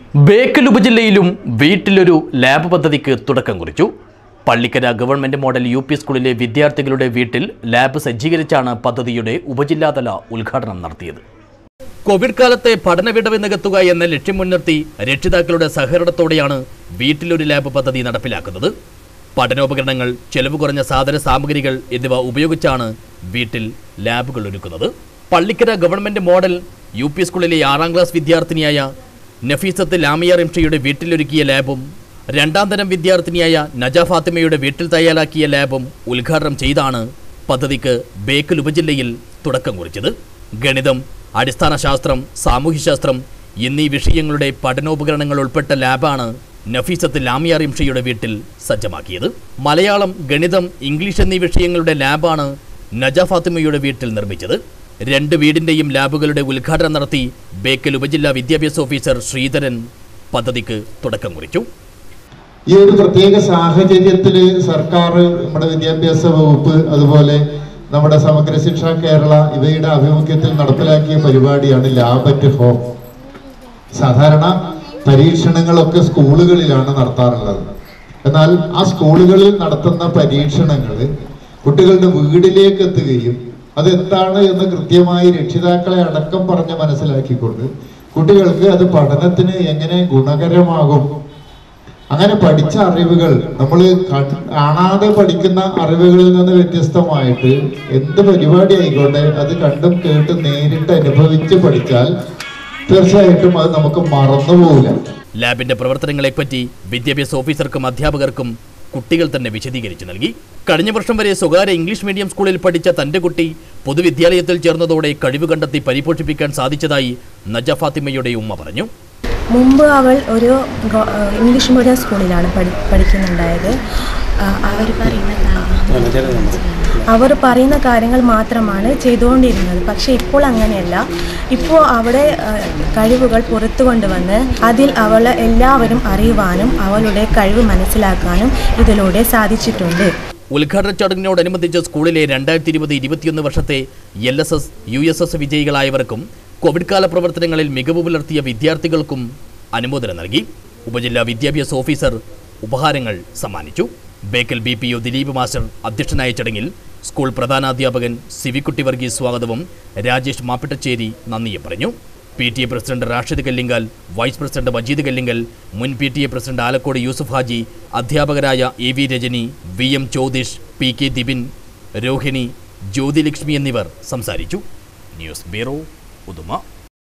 ബേക്കൽ ഉപജില്ലയിലും വീട്ടിലൊരു ലാബ് പദ്ധതിക്ക് തുടക്കം കുറിച്ചു Pallikkara government model U P സ്കൂളിലെ വിദ്യാർത്ഥികളുടെ വീട്ടിൽ ലാബ് സജ്ജീകരിച്ചാണ് പദ്ധതിയുടെ ഉപജില്ലാതല ഉദ്ഘാടനം നടത്തിയത് കോവിഡ് കാലത്തെ പഠന വിടവ് നികത്തുക എന്ന ലക്ഷ്യം മുൻനിർത്തി രക്ഷിതാക്കളുടെ സഹകരണത്തോടെയാണ് വീട്ടിലൊരു ലാബ് പദ്ധതി നടപ്പിലാക്കുന്നത് പഠനോപകരണങ്ങൾ ചെലവ് കുറഞ്ഞ സാധന സാമഗ്രികൾ എന്നിവ ഉപയോഗിച്ചാണ് വീട്ടിൽ ലാബുകൾ ഒരുക്കുന്നത് Pallikkara government model U P സ്കൂളിലെ ആറാം ക്ലാസ് വിദ്യാർത്ഥിനിയായ നഫീസത്ത് ലാമിയ റിംഷയുടെ വീട്ടിലൊരുക്കിയ ലാബും രണ്ടാം തരം വിദ്യാർത്ഥിനിയായ നജ ഫാത്തിമയുടെ വീട്ടിൽ തയ്യാറാക്കിയ ലാബും ഉദ്ഘാടനം ചെയ്താണ് പദ്ധതിക്ക് ബേക്കൽ ഉപജില്ലയിൽ തുടക്കം കുറിച്ചത് ഗണിതം അടിസ്ഥാന ശാസ്ത്രം സാമൂഹ്യശാസ്ത്രം എന്നീ വിഷയങ്ങളുടെ പഠനോപകരണങ്ങൾ ഉൾപ്പെട്ട ലാബാണ് നഫീസത്ത് ലാമിയ റിംഷയുടെ വീട്ടിൽ സജ്ജമാക്കിയത് മലയാളം ഗണിതം ഇംഗ്ലീഷ് എന്നീ വിഷയങ്ങളുടെ ലാബാണ് നജ ഫാത്തിമയുടെ വീട്ടിൽ നിർമ്മിച്ചത് രണ്ട് വീടിന്റെയും ലാബുകളുടെ ഉദ്ഘാടനം നടത്തി ബേക്കൽ ഉപജില്ലാ വിദ്യാഭ്യാസ ഓഫീസർ ശ്രീധരൻ പദ്ധതിക്ക് തുടക്കം കുറിച്ചു ഈ ഒരു പ്രത്യേക സാഹചര്യത്തിൽ സർക്കാർ നമ്മുടെ വിദ്യാഭ്യാസ വകുപ്പ് അതുപോലെ നമ്മുടെ സമഗ്ര ശിക്ഷ കേരള ഇവയുടെ ആഭിമുഖ്യത്തിൽ നടപ്പിലാക്കിയ പരിപാടിയാണ് ലാബ് അറ്റ് ഹോം സാധാരണ പരീക്ഷണങ്ങളൊക്കെ സ്കൂളുകളിലാണ് നടത്താറുള്ളത് എന്നാൽ ആ സ്കൂളുകളിൽ നടത്തുന്ന പരീക്ഷണങ്ങൾ കുട്ടികളുടെ വീടിലേക്ക് എത്തുകയും അതെന്താണ് എന്ന് കൃത്യമായി രക്ഷിതാക്കളെ അടക്കം പറഞ്ഞ് മനസ്സിലാക്കിക്കൊണ്ട് കുട്ടികൾക്ക് അത് പഠനത്തിന് എങ്ങനെ ഗുണകരമാകും അങ്ങനെ പഠിച്ച അറിവുകൾ നമ്മൾ കാണാതെ പഠിക്കുന്ന അറിവുകളിൽ നിന്ന് വ്യത്യസ്തമായിട്ട് എന്ത് പരിപാടി ആയിക്കോട്ടെ അത് കണ്ടും കേട്ടും നേരിട്ട് അനുഭവിച്ച് പഠിച്ചാൽ തീർച്ചയായിട്ടും അത് നമുക്ക് മറന്നുപോകില്ല ലാബിന്റെ പ്രവർത്തനങ്ങളെപ്പറ്റി വിദ്യാഭ്യാസ ഓഫീസർക്കും അധ്യാപകർക്കും കുട്ടികൾ തന്നെ വിശദീകരിച്ചു നൽകി കഴിഞ്ഞ വർഷം വരെ സ്വകാര്യ ഇംഗ്ലീഷ് മീഡിയം സ്കൂളിൽ പഠിച്ച തന്റെ കുട്ടി പൊതുവിദ്യാലയത്തിൽ ചേർന്നതോടെ കഴിവ് കണ്ടെത്തി പരിപോഷിപ്പിക്കാൻ സാധിച്ചതായി നജ ഫാത്തിമയുടെ ഉമ്മ പറഞ്ഞു മുമ്പ് അവൾ ഒരു ഗോ- ഏഹ് ഇംഗ്ലീഷ് മീഡിയം സ്കൂളിലാണ് പഠി പഠിക്കുന്നുണ്ടായത് അവർ പറയുന്ന അവർ പറയുന്ന കാര്യങ്ങൾ മാത്രമാണ് ചെയ്തുകൊണ്ടിരുന്നത് പക്ഷേ ഇപ്പോൾ അങ്ങനെയല്ല ഇപ്പോൾ അവിടെ ഏഹ്, കഴിവുകൾ പുറത്തു കൊണ്ടുവന്ന് അതിൽ അവളെ എല്ലാവരും അറിയുവാനും അവളുടെ കഴിവ് മനസ്സിലാക്കാനും ഇതിലൂടെ സാധിച്ചിട്ടുണ്ട് ഉദ്ഘാടന ചടങ്ങിനോടനുബന്ധിച്ച് സ്കൂളിലെ രണ്ടായിരത്തി ഇരുപത് ഇരുപത്തിയൊന്ന് വർഷത്തെ L S S U S S വിജയികളായവർക്കും കോവിഡ് കാല പ്രവർത്തനങ്ങളിൽ മികവ് പുലർത്തിയ വിദ്യാർത്ഥികൾക്കും അനുമോദനം നൽകി ഉപജില്ലാ വിദ്യാഭ്യാസ ഓഫീസർ ഉപഹാരങ്ങൾ സമ്മാനിച്ചു Bekal B P O Dileep master അധ്യക്ഷനായ ചടങ്ങിൽ സ്കൂൾ പ്രധാനാധ്യാപകൻ സിവിക്കുട്ടി വർഗീസ് സ്വാഗതവും രാജേഷ് മാപ്പിട്ടച്ചേരി നന്ദിയും പറഞ്ഞു P T A president Rashid Kallinkal vice president Majeed Kallinkal മുൻ P T A president Alakode Yusuf Haji അധ്യാപകരായ A V Rajani V M Chodish P K Dibin Rohini Jyothilakshmi എന്നിവർ സംസാരിച്ചു ന്യൂസ് ബ്യൂറോ ഉദുമ